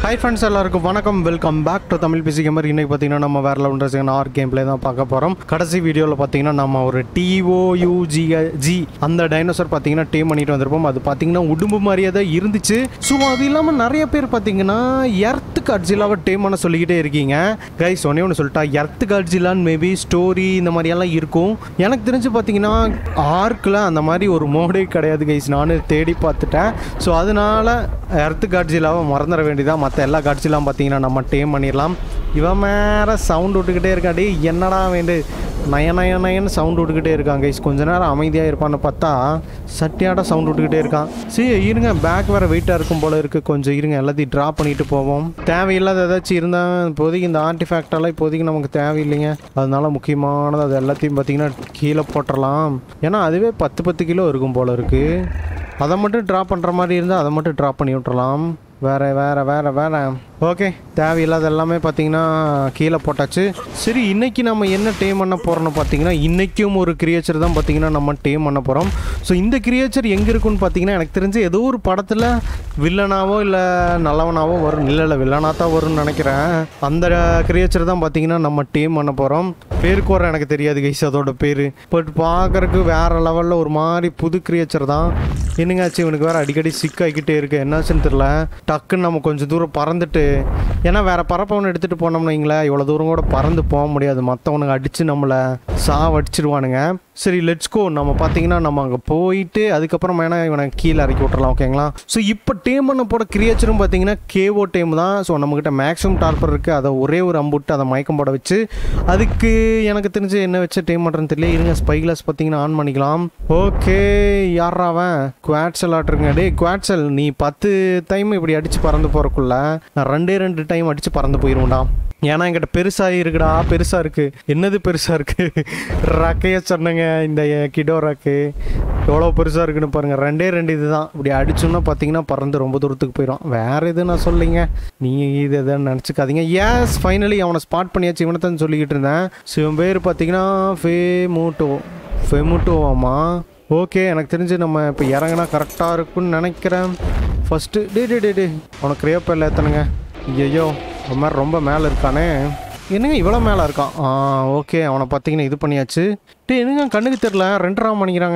hi friends எல்லாருக்கும் வணக்கம் welcome back to Tamil PC gamer இன்னைக்கு பார்த்தீங்கன்னா நம்ம வேற லெவல் ரசிகன் ஆர் கேம் பிளே தான் பார்க்க போகிறோம் கடைசி வீடியோவில் பார்த்தீங்கன்னா நம்ம ஒரு டிஓயூஜி ஜி அந்த டைனோசர் பார்த்தீங்கன்னா டீம் பண்ணிட்டு வந்திருப்போம் அது பார்த்தீங்கன்னா உடும்பு மாதிரியே தான் இருந்துச்சு ஸோ அது இல்லாமல் நிறைய பேர் பார்த்தீங்கன்னா எர்த்து காட்ஜிலாவை டீம் பண்ண சொல்லிக்கிட்டே இருக்கீங்க கைஸ் ஒன்னே ஒன்று சொல்லிட்டா எர்த்து காட்ஜிலான்னு மேபி ஸ்டோரி இந்த மாதிரியெல்லாம் இருக்கும் எனக்கு தெரிஞ்சு பார்த்தீங்கன்னா ஆர்க்கில் அந்த மாதிரி ஒரு மோடே கிடையாது கைஸ் நானும் தேடி பார்த்துட்டேன் ஸோ அதனால எர்த்து காட்ஜிலாவை மறந்துட வேண்டியதான் மற்ற எல்லா காட்சிலாம் பார்த்தீங்கன்னா நம்ம டேம் பண்ணிடலாம் இவன் மேலே சவுண்ட் விட்டுக்கிட்டே இருக்கான் டேய் என்னடா வேண்டு நய நய நயன்னு சவுண்ட் விட்டுக்கிட்டே இருக்கான் கைஸ் கொஞ்ச நேரம் அமைதியாக இருப்பான்னு பார்த்தா சட்டியாட சவுண்ட் விட்டுக்கிட்டே இருக்கான் சரி இருங்க பேக் வேறு வெயிட்டாக இருக்கும் போல இருக்குது கொஞ்சம் இருங்க எல்லாத்தையும் ட்ரா பண்ணிட்டு போவோம் தேவையில்லாத ஏதாச்சும் இருந்தால் இப்போதைக்கு இந்த ஆர்டிஃபேக்டெல்லாம் இப்போதைக்கு நமக்கு தேவையில்லைங்க அதனால முக்கியமானது அது எல்லாத்தையும் பார்த்தீங்கன்னா கீழே போட்டுடலாம் ஏன்னா அதுவே பத்து பத்து கிலோ இருக்கும் போல இருக்குது அதை மட்டும் ட்ரா பண்ணுற மாதிரி இருந்தால் அதை மட்டும் ட்ரா பண்ணி விட்டுறலாம் வேற வேற வேற வேற ஓகே தேவையில்லாத எல்லாமே பார்த்தீங்கன்னா கீழே போட்டாச்சு சரி இன்னைக்கு நம்ம என்ன டேம் பண்ண போகிறோம்னு பார்த்தீங்கன்னா இன்றைக்கும் ஒரு கிரியேச்சர் தான் பார்த்தீங்கன்னா நம்ம டேம் பண்ண போகிறோம் ஸோ இந்த கிரியேச்சர் எங்கே இருக்குன்னு பார்த்தீங்கன்னா எனக்கு தெரிஞ்சு ஏதோ ஒரு படத்தில் வில்லனாவோ இல்லை நல்லவனாவோ வரும் இல்லை இல்லை வில்லனாக தான் வரும்னு நினைக்கிறேன் அந்த கிரியேச்சர் தான் பார்த்தீங்கன்னா நம்ம டேம் பண்ண போகிறோம் பேருக்கு வர எனக்கு தெரியாது கைஸ் அதோட பேர் பட் பார்க்கறதுக்கு வேற லெவலில் ஒரு மாதிரி புது கிரியேச்சர் தான் என்னங்காச்சு இவனுக்கு வேற அடிக்கடி சிக்காகிக்கிட்டே இருக்கு என்னாச்சுன்னு தெரியல டக்குன்னு நம்ம கொஞ்சம் தூரம் பறந்துட்டு ஏன்னா வேற பறப்பவனை எடுத்துட்டு போனோம்னு வைங்களேன் இவ்வளோ தூரம் கூட பறந்து போக முடியாது மற்றவனுங்க அடிச்சு நம்மளை சாவடிச்சிருவானுங்க சரி லெட்ஸ் கோ நம்ம பார்த்தீங்கன்னா நம்ம அங்கே போயிட்டு அதுக்கப்புறம் வேணா இவனை கீழே இறக்கி விட்டுறலாம் ஓகேங்களா ஸோ இப்போ டேம் பண்ண போட கிரியேச்சரும் பார்த்தீங்கன்னா கேஓ டேம் தான் ஸோ நம்மக்கிட்ட மேக்ஸிமம் டார்பர் இருக்குது அதை ஒரே ஒரு அம்புட்டு அதை மயக்கம் போட வச்சு அதுக்கு எனக்கு தெரிஞ்சு என்ன வச்சு டேம் பண்ணுறேன்னு தெரியல இருங்க ஸ்பை கிளாஸ் பார்த்தீங்கன்னா ஆன் பண்ணிக்கலாம் ஓகே யாரா அவன் குவாட்சல் ஆட்டுருங்க டே குவாட்சல் நீ பத்து டைம் இப்படி அடித்து பறந்து போகிறக்குள்ள நான் ரெண்டே ரெண்டு டைம் அடித்து பறந்து போயிடுவேன்டா ஏன்னா என்கிட்ட பெருசாக இருக்குடா பெருசாக இருக்குது என்னது பெருசாக இருக்குது ரக்கைய சொன்னங்க இந்த கிடோ ரக்கு எவ்வளோ பெருசாக இருக்குன்னு பாருங்கள் ரெண்டே ரெண்டு இது தான் இப்படி அடிச்சோன்னா பார்த்தீங்கன்னா பறந்து ரொம்ப தூரத்துக்கு போயிடும் வேறு எது நான் சொல்லிங்க நீங்கள் இது எதுன்னு நினச்சிக்காதீங்க ஏஸ் ஃபைனலி அவனை ஸ்பாட் பண்ணியாச்சு இவனை தான் சொல்லிக்கிட்டு இருந்தேன் ஸோ இவன் பேர் பார்த்தீங்கன்னா ஃபே மூட்டோ ஃபெமுட்டோவாமா ஓகே எனக்கு தெரிஞ்சு நம்ம இப்போ இறங்கினா கரெக்டாக இருக்குன்னு நினைக்கிறேன் ஃபஸ்ட்டு டே டே டே டே உனக்கு ரேப்பில் ஏற்றணுங்க ஐயோ அவன் மாதிரி ரொம்ப மேலே இருக்கானே என்னங்க இவ்வளோ மேலே இருக்கான் ஆ ஓகே அவனை பார்த்தீங்கன்னா இது பண்ணியாச்சு டே என்னங்க கண்ணுக்கு தெரில ரெண்டரை பண்ணிக்கிறாங்க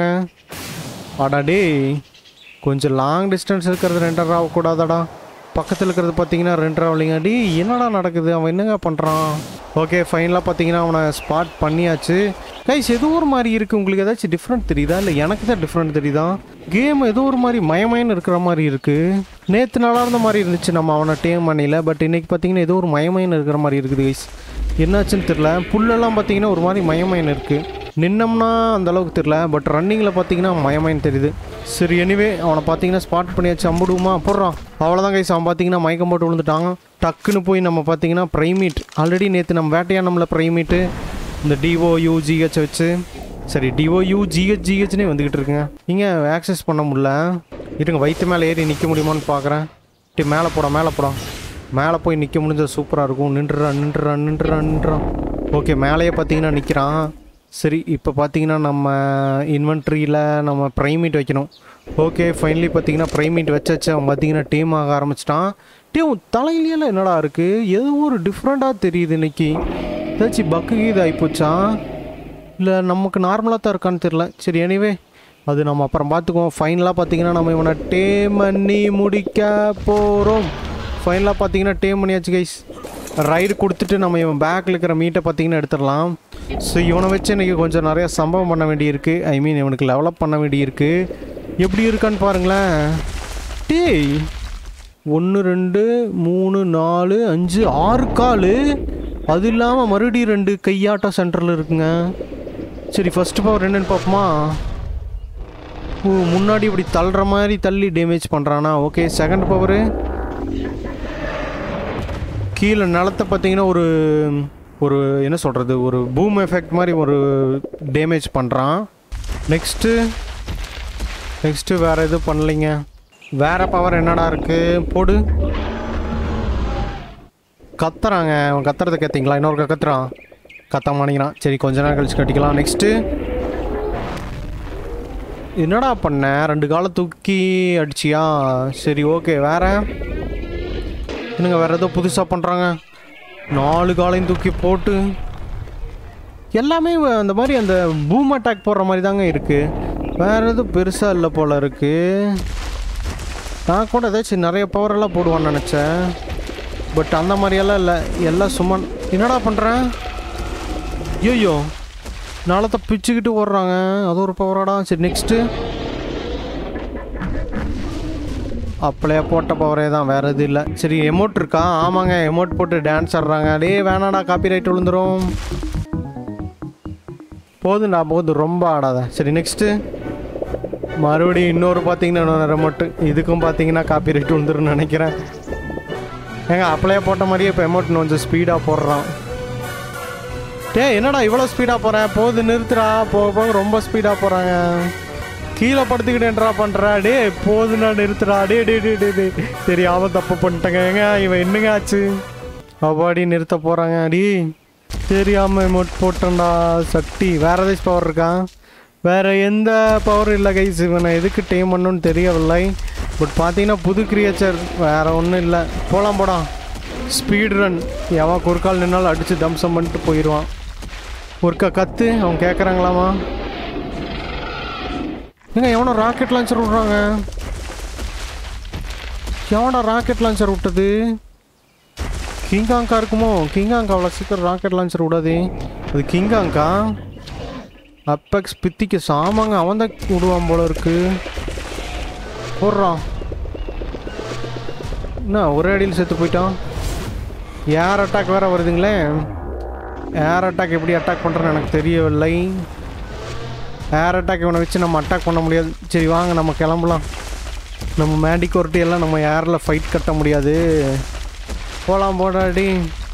அடா டேய் கொஞ்சம் லாங் டிஸ்டன்ஸ் இருக்கிறது ரெண்டரை ஆகக்கூடாதாடா பக்கத்தில் இருக்கிறது பார்த்தீங்கன்னா ரெண்டரை இல்லைங்க டி என்னடா நடக்குது அவன் என்னங்க பண்ணுறான் ஓகே ஃபைனலாக பார்த்தீங்கன்னா அவனை ஸ்பாட் பண்ணியாச்சு கைஸ் ஏதோ ஒரு மாதிரி இருக்குது உங்களுக்கு ஏதாச்சும் டிஃப்ரெண்ட் தெரியுதா இல்லை எனக்கு தான் டிஃப்ரெண்ட் தெரியுதா கேம் ஏதோ ஒரு மாதிரி மயமயன்னு இருக்கிற மாதிரி இருக்குது நேற்று நல்லா இருந்த மாதிரி இருந்துச்சு நம்ம அவனை டேம் பண்ணல பட் இன்னைக்கு பார்த்தீங்கன்னா ஏதோ ஒரு மயமயன்னு இருக்கிற மாதிரி இருக்குது கைஸ் என்னாச்சுன்னு தெரில புல்லெல்லாம் பார்த்தீங்கன்னா ஒரு மாதிரி மயமயன் இருக்குது நின்னோம்னா அந்த அளவுக்கு தெரில பட் ரன்னிங்கில் பார்த்தீங்கன்னா மயமயன் தெரியுது சரி எனிவே அவனை பார்த்தீங்கன்னா ஸ்பாட் பண்ணியாச்சு அம்பிடுமா போடுறான் அவ்வளோதான் கைஸ் அவன் பார்த்தீங்கன்னா மயக்கம் போட்டு விழுந்துட்டாங்க டக்குன்னு போய் நம்ம பார்த்தீங்கன்னா ப்ரைமீட் ஆல்ரெடி நேற்று நம்ம வேட்டையானம்ல ப்ரைமீட்டு இந்த டிஓ யூஜிஹெச் வச்சு சரி டிஓ யூஜிஹெச் ஜிஹெச்னே வந்துக்கிட்டு இருக்குங்க இங்கே ஆக்சஸ் பண்ண முடியல இருங்க வயிற்று மேலே ஏறி நிற்க முடியுமான்னு பார்க்குறேன் டி மேலே போட மேலே போட மேலே போய் நிற்க முடிஞ்சது சூப்பராக இருக்கும் நின்றுறான் நின்றுறான் நின்றுறான் நின்றுறான் ஓகே மேலேயே பார்த்தீங்கன்னா நிற்கிறான் சரி இப்போ பார்த்தீங்கன்னா நம்ம இன்வென்ட்ரியில் நம்ம ப்ரைமீட் வைக்கணும் ஓகே ஃபைனலி பார்த்தீங்கன்னா ப்ரைமீட் வச்சாச்சு அவன் பார்த்தீங்கன்னா டீம் ஆக ஆரம்பிச்சிட்டான் டீம் தலையிலாம் என்னடா இருக்குது ஏதோ ஒரு டிஃப்ரெண்ட்டாக தெரியுது இன்னைக்கு ஏதாச்சும் பக்கு கீது ஆகிப்போச்சா இல்லை நமக்கு நார்மலாக தான் இருக்கான்னு தெரில சரி எனிவே அது நம்ம அப்புறம் பார்த்துக்குவோம் ஃபைனலாக பார்த்தீங்கன்னா நம்ம இவனை டேம் பண்ணி முடிக்க போகிறோம் ஃபைனலாக பார்த்தீங்கன்னா டேம் பண்ணியாச்சு கைஸ் ரைடு கொடுத்துட்டு நம்ம இவன் பேக்கில் இருக்கிற மீட்டை பார்த்தீங்கன்னா எடுத்துடலாம் ஸோ இவனை வச்சு இன்றைக்கி கொஞ்சம் நிறைய சம்பவம் பண்ண வேண்டியிருக்கு ஐ மீன் இவனுக்கு டெவலப் பண்ண வேண்டியிருக்கு எப்படி இருக்கான்னு பாருங்களேன் டேய் ஒன்று ரெண்டு மூணு நாலு அஞ்சு ஆறு கால் அது இல்லாமல் மறுபடியும் ரெண்டு கையாட்டம் சென்டரில் இருக்குங்க சரி ஃபஸ்ட்டு பவர் என்னன்னு பார்ப்போமா ஓ முன்னாடி இப்படி தள்ளுற மாதிரி தள்ளி டேமேஜ் பண்ணுறானா ஓகே செகண்ட் பவரு கீழே நிலத்தை பார்த்தீங்கன்னா ஒரு ஒரு என்ன சொல்கிறது ஒரு பூம் எஃபெக்ட் மாதிரி ஒரு டேமேஜ் பண்ணுறான் நெக்ஸ்ட்டு நெக்ஸ்ட்டு வேறு எதுவும் பண்ணலைங்க வேறு பவர் என்னடா இருக்குது போடு கத்துறாங்க அவன் கத்துறதை கத்திங்களா இன்னொரு கத்துறான் கத்த மாட்டேங்கிறான் சரி கொஞ்ச நேரம் கழிச்சு கட்டிக்கலாம் நெக்ஸ்ட்டு என்னடா பண்ண ரெண்டு காலை தூக்கி அடிச்சியா சரி ஓகே வேற என்னங்க வேறு ஏதோ புதுசாக பண்ணுறாங்க நாலு காலையும் தூக்கி போட்டு எல்லாமே வ- அந்த மாதிரி அந்த பூம் அட்டாக் போடுற மாதிரி தாங்க இருக்குது வேறு எதுவும் பெருசாக இல்லை போல இருக்குது நான் கூட ஏதாச்சும் நிறைய பவரெல்லாம் போடுவான்னு நினச்சேன் பட் அந்த மாதிரியெல்லாம் இல்லை எல்லாம் சும்மா என்னடா பண்ணுறேன் ஐயோ நாளத்தை பிச்சுக்கிட்டு ஓடுறாங்க அது ஒரு பவராடா சரி நெக்ஸ்ட்டு அப்படியே போட்ட பவரே தான் வேறு எதுவும் இல்லை சரி எமௌண்ட் இருக்கா ஆமாங்க எமௌண்ட் போட்டு டான்ஸ் ஆடுறாங்க டேய் வேணாடா காப்பி ரைட் விழுந்துரும் போதும்டா போதும் ரொம்ப ஆடாத சரி நெக்ஸ்ட்டு மறுபடியும் இன்னொரு பார்த்தீங்கன்னா ரெமோட்டு இதுக்கும் பார்த்தீங்கன்னா காப்பி ரைட் விழுந்துருன்னு நினைக்கிறேன் ஏங்க அப்படியே போட்ட மாதிரியே இப்போ எமௌண்ட் கொஞ்சம் ஸ்பீடாக போடுறான் டேய் என்னடா இவ்வளோ ஸ்பீடாக போகிறேன் போது நிறுத்துடா போக போக ரொம்ப ஸ்பீடாக போகிறாங்க கீழே படுத்துக்கிட்டேன்றா பண்ணுறா டே போதுடா நிறுத்துடா டே டே டே டே டே தெரியாம தப்பு பண்ணிட்டேங்க ஏங்க இவன் என்னங்க ஆச்சு அப்பாடி நிறுத்த போகிறாங்க அடி தெரியாமல் எமௌண்ட் போட்டேன்டா சக்தி வேற ஏதாச்சும் பவர் இருக்கா வேற எந்த பவர் இல்லை கைஸ் இவனை எதுக்கு டீம் பண்ணணும்னு தெரியவில்லை பட் பார்த்தீங்கன்னா புது கிரியேச்சர் வேற ஒன்றும் இல்லை போலாம் போடா ஸ்பீட் ரன் எவன் குறுக்கால் நின்னாலும் அடித்து தம்சம் பண்ணிட்டு போயிடுவான் ஒருக்கா கத்து அவன் கேட்குறாங்களாமா ஏங்க எவனோ ராக்கெட் லான்ச்சர் விட்றாங்க எவனோ ராக்கெட் லான்ச்சர் விட்டது கிங்காங்கா இருக்குமோ கிங்காங்கா அவ்வளோ சீக்கிரம் ராக்கெட் லான்ச்சர் விடாது அது கிங்காங்கா அப்பெக்ஸ் பித்திக்கு சாமாங்க அவன் தான் விடுவான் போல இருக்கு போடுறான் என்ன ஒரே அடியில் செத்து போயிட்டான் ஏர் அட்டாக் வேற வருதுங்களே ஏர் அட்டாக் எப்படி அட்டாக் பண்ணுறேன்னு எனக்கு தெரியவில்லை ஏர் அட்டாக் இவனை வச்சு நம்ம அட்டாக் பண்ண முடியாது சரி வாங்க நம்ம கிளம்பலாம் நம்ம மேண்டிகோர்ட்டி எல்லாம் நம்ம ஏரில் ஃபைட் கட்ட முடியாது போகலாம் போடாடி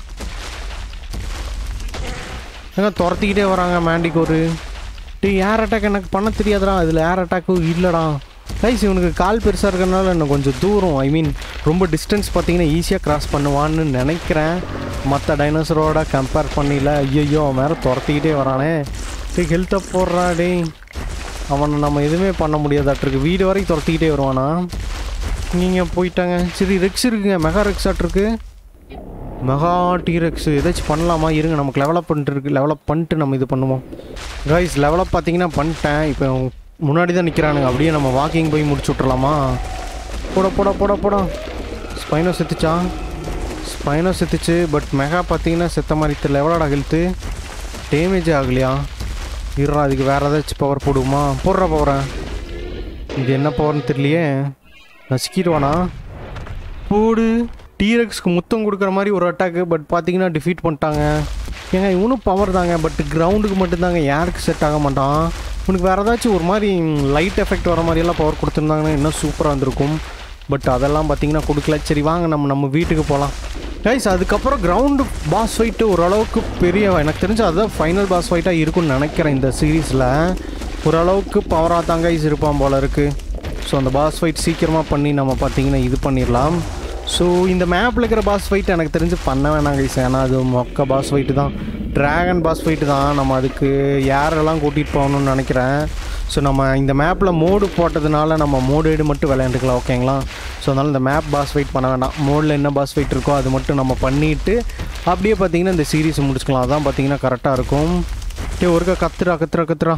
ஏங்க துரத்திக்கிட்டே வராங்க மேண்டிகோரு டீ ஏர் அட்டாக் எனக்கு பண்ண தெரியாதுடா இதில் ஏர் அட்டாக்கும் இல்லைடா கைஸ் இவனுக்கு கால் பெருசாக இருக்கிறனால இன்னும் கொஞ்சம் தூரம் ஐ மீன் ரொம்ப டிஸ்டன்ஸ் பார்த்தீங்கன்னா ஈஸியாக கிராஸ் பண்ணுவான்னு நினைக்கிறேன் மற்ற டைனோசரோட கம்பேர் பண்ணில ஐயோ அவன் வேறு துரத்திக்கிட்டே வரானே டேய் ஹெல்த்தை போடுறா டேய் அவனை நம்ம எதுவுமே பண்ண முடியாதாட்டிருக்கு வீடு வரைக்கும் துரத்திக்கிட்டே வருவானா நீங்கள் போயிட்டாங்க சரி ரெக்ஸ் இருக்குங்க மெகா ரெக்ஸ் ஆட்டிருக்கு மெகா டீரெக்ஸ் ஏதாச்சும் பண்ணலாமா இருங்க நமக்கு லெவலப் பண்ணிட்டு இருக்கு லெவலப் பண்ணிட்டு நம்ம இது பண்ணுவோம் கைஸ் லெவலப் பார்த்தீங்கன்னா பண்ணிட்டேன் இப்போ முன்னாடி தான் நிற்கிறானுங்க அப்படியே நம்ம வாக்கிங் போய் முடிச்சு விட்றலாமா போட போட போட போட ஸ்பைனோ செத்துச்சா ஸ்பைனோ செத்துச்சு பட் மெகா பார்த்தீங்கன்னா செத்த மாதிரி தெரியல எவ்வளோடா ஹெல்த்து டேமேஜ் ஆகலையா இருறா அதுக்கு வேறு ஏதாச்சும் பவர் போடுவோமா போடுறா போகிறேன் இது என்ன பவர்னு தெரியலையே நசுக்கிடுவானா போடு டீரெக்ஸ்க்கு முத்தம் கொடுக்குற மாதிரி ஒரு அட்டாக்கு பட் பார்த்தீங்கன்னா டிஃபீட் பண்ணிட்டாங்க ஏங்க இவனும் பவர் தாங்க பட் கிரவுண்டுக்கு மட்டும்தாங்க யாருக்கு செட் ஆக மாட்டான் உனக்கு வேறு ஏதாச்சும் ஒரு மாதிரி லைட் எஃபெக்ட் வர மாதிரியெல்லாம் பவர் கொடுத்துருந்தாங்கன்னா இன்னும் சூப்பராக இருந்திருக்கும் பட் அதெல்லாம் பார்த்தீங்கன்னா கொடுக்கல சரி வாங்க நம்ம நம்ம வீட்டுக்கு போகலாம் கைஸ் அதுக்கப்புறம் கிரவுண்டு பாஸ் ஃபைட்டு ஓரளவுக்கு பெரிய எனக்கு தெரிஞ்சு அதுதான் ஃபைனல் பாஸ் ஃபைட்டாக இருக்கும்னு நினைக்கிறேன் இந்த சீரீஸில் ஓரளவுக்கு பவராக தாங்க கைஸ் இருப்பான் போல இருக்குது ஸோ அந்த பாஸ் ஃபைட் சீக்கிரமாக பண்ணி நம்ம பார்த்தீங்கன்னா இது பண்ணிடலாம் ஸோ இந்த மேப்பில் இருக்கிற பாஸ் ஃபைட் எனக்கு தெரிஞ்சு பண்ண வேணாம் கைஸ் ஏன்னா அது மொக்க பாஸ் ஃபைட்டு தான் ட்ராகன் பாஸ் ஃபைட்டு தான் நம்ம அதுக்கு யாரெல்லாம் கூட்டிகிட்டு போகணும்னு நினைக்கிறேன் ஸோ நம்ம இந்த மேப்பில் மோடு போட்டதுனால நம்ம மோடு மட்டும் விளையாண்டுக்கலாம் ஓகேங்களா ஸோ அதனால் இந்த மேப் பாஸ் ஃபைட் பண்ண வேண்டாம் மோடில் என்ன பாஸ் ஃபைட் இருக்கோ அது மட்டும் நம்ம பண்ணிவிட்டு அப்படியே பார்த்தீங்கன்னா இந்த சீரீஸை முடிச்சுக்கலாம் அதான் பார்த்தீங்கன்னா கரெக்டாக இருக்கும் டே ஒருக்கா கத்துறா கத்துறா கத்துறா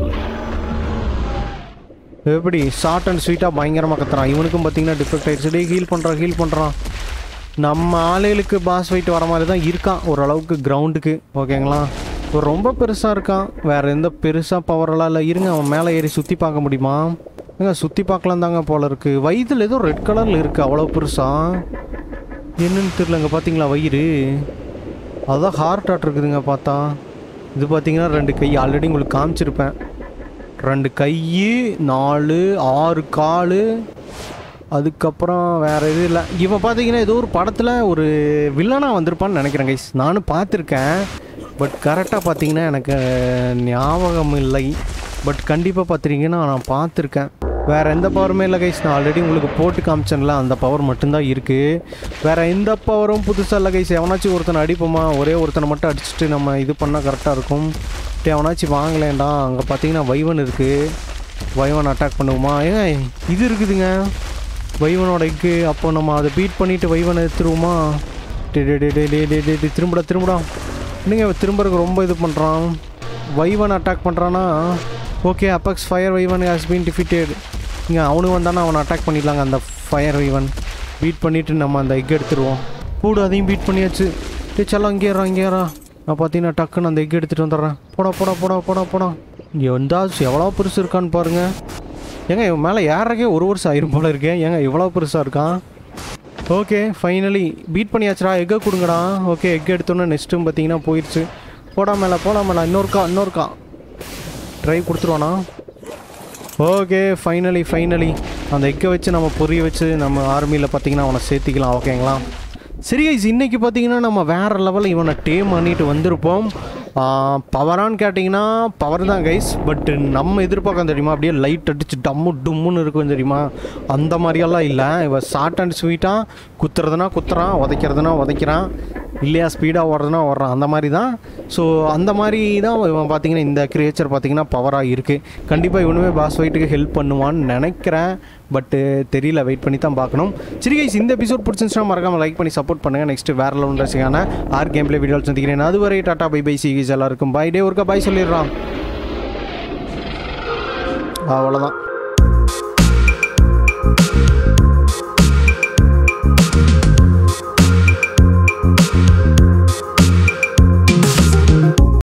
எப்படி ஷார்ட் அண்ட் ஸ்வீட்டாக பயங்கரமாக கத்துறான் இவனுக்கும் பார்த்தீங்கன்னா டிஃபெக்ட் ஆயிடுச்சு டே ஹீல் பண்ணுறான் ஹீல் பண்ணுறான் நம்ம ஆளுகளுக்கு பாஸ் ஃபைட் வர மாதிரி தான் இருக்கான் ஓரளவுக்கு கிரவுண்டுக்கு ஓகேங்களா இப்போ ரொம்ப பெருசாக இருக்கான் வேறு எந்த பெருசாக பவரெல்லாம் இல்லை இருங்க அவன் மேலே ஏறி சுற்றி பார்க்க முடியுமா ஏங்க சுற்றி பார்க்கலாம் தாங்க போல இருக்குது வயிற்றில் ஏதோ ரெட் கலரில் இருக்குது அவ்வளோ பெருசாக என்னன்னு தெரியலங்க பார்த்தீங்களா வயிறு அதான் ஹார்ட் ஆட் இருக்குதுங்க பார்த்தா இது பார்த்தீங்கன்னா ரெண்டு கை ஆல்ரெடி உங்களுக்கு காமிச்சிருப்பேன் ரெண்டு கை நாலு ஆறு கால் அதுக்கப்புறம் வேறு எதுவும் இல்லை இவன் பார்த்தீங்கன்னா ஏதோ ஒரு படத்தில் ஒரு வில்லனாக வந்திருப்பான்னு நினைக்கிறேன் கைஸ் நானும் பார்த்துருக்கேன் பட் கரெக்டாக பார்த்தீங்கன்னா எனக்கு ஞாபகம் இல்லை பட் கண்டிப்பாக பார்த்துருக்கீங்கன்னா நான் பார்த்துருக்கேன் வேறு எந்த பவருமே இல்லை கைஸ் நான் ஆல்ரெடி உங்களுக்கு போட்டு காமிச்சேன்ல அந்த பவர் மட்டும்தான் இருக்குது வேறு எந்த பவரும் புதுசாக இல்லை கைஸ் எவனாச்சும் ஒருத்தனை அடிப்போமா ஒரே ஒருத்தனை மட்டும் அடிச்சுட்டு நம்ம இது பண்ணால் கரெக்டாக இருக்கும் டே எவனாச்சும் வாங்கலேண்டா அங்கே பார்த்தீங்கன்னா வைவன் இருக்குது வைவன் அட்டாக் பண்ணுவோமா ஏங்க இது இருக்குதுங்க வைவனோட எக்கு அப்போ நம்ம அதை பீட் பண்ணிவிட்டு வைவனை எடுத்துருவோமா டே டே டே டே டே டே டே டே திரும்படா திரும்படா என்னங்க இவன் திரும்பறதுக்கு ரொம்ப இது பண்ணுறான் வைவன் அட்டாக் பண்ணுறான்னா okay apex fire wyvern has been defeated இங்கே அவனு வந்தானா அவனை அட்டாக் பண்ணிடலாங்க அந்த ஃபயர் வைவன் பீட் பண்ணிவிட்டு நம்ம அந்த எக் எடுத்துருவோம் கூடு அதையும் பீட் பண்ணியாச்சு டே செல்லம் இங்கேறா இங்கேறா நான் பார்த்தீங்கன்னா டக்குன்னு அந்த எக் எடுத்துகிட்டு வந்துடுறேன் போடா போடா போடா போடா போடா இங்கே வந்தால் எவ்வளோ பெருசு இருக்கான்னு பாருங்கள் ஏங்க இவன் மேலே ஏறக்கே ஒரு வருஷம் ஆயிரும் போல இருக்கேன் ஏங்க இவ்வளோ பெருசாக இருக்கான் ஓகே ஃபைனலி பீட் பண்ணியாச்சுடா எக்கை கொடுங்கடா ஓகே எக் எடுத்தோன்னே நெக்ஸ்ட்டும் பார்த்தீங்கன்னா போயிடுச்சு போடா மேலே போடா மேலே இன்னொருக்கா இன்னொருக்கா ட்ரைவ் கொடுத்துருவானா ஓகே ஃபைனலி ஃபைனலி அந்த எக்கை வச்சு நம்ம பொரிய வச்சு நம்ம ஆர்மியில் பார்த்தீங்கன்னா அவனை சேர்த்திக்கலாம் ஓகேங்களா சரி கைஸ் இன்னைக்கு பார்த்தீங்கன்னா நம்ம வேறு லெவலில் இவனை டேம் பண்ணிட்டு வந்திருப்போம் பவரான்னு கேட்டிங்கன்னா பவர் தான் கைஸ் பட் நம்ம எதிர்பார்க்க தெரியுமா அப்படியே லைட் அடிச்சு டம்மு டும்முன்னு இருக்கும் தெரியுமா அந்த மாதிரியெல்லாம் இல்லை இவன் ஷார்ட் அண்ட் ஸ்வீட்டாக குத்துறதுனா குத்துறான் உதைக்கிறதுனா உதைக்கிறான் இல்லையா ஸ்பீடாக ஓடுறதுனா ஓடுறான் அந்த மாதிரி தான் ஸோ அந்த மாதிரி தான் இவன் பார்த்தீங்கன்னா இந்த கிரியேச்சர் பார்த்தீங்கன்னா பவராக இருக்குது கண்டிப்பாக இவனுமே பாஸ் ஃபைட்டுக்கு ஹெல்ப் பண்ணுவான்னு நினைக்கிறேன் பட்டு தெரியல வெயிட் பண்ணி தான் பார்க்கணும் சரி கைஸ் இந்த எபிசோட் பிடிச்சிருந்துச்சுன்னா மறக்காம லைக் பண்ணி சப்போர்ட் பண்ணுங்கள் நெக்ஸ்ட் வேற லெவல் ரசிக்கான ஆர் கேம் பிளே வீடியோ சந்திக்கிறேன் அதுவரை டாட்டா பை பை சிகிஸ் எல்லாருக்கும் பை டே ஒருக்கா பை சொல்லிடுறான் அவ்வளோதான்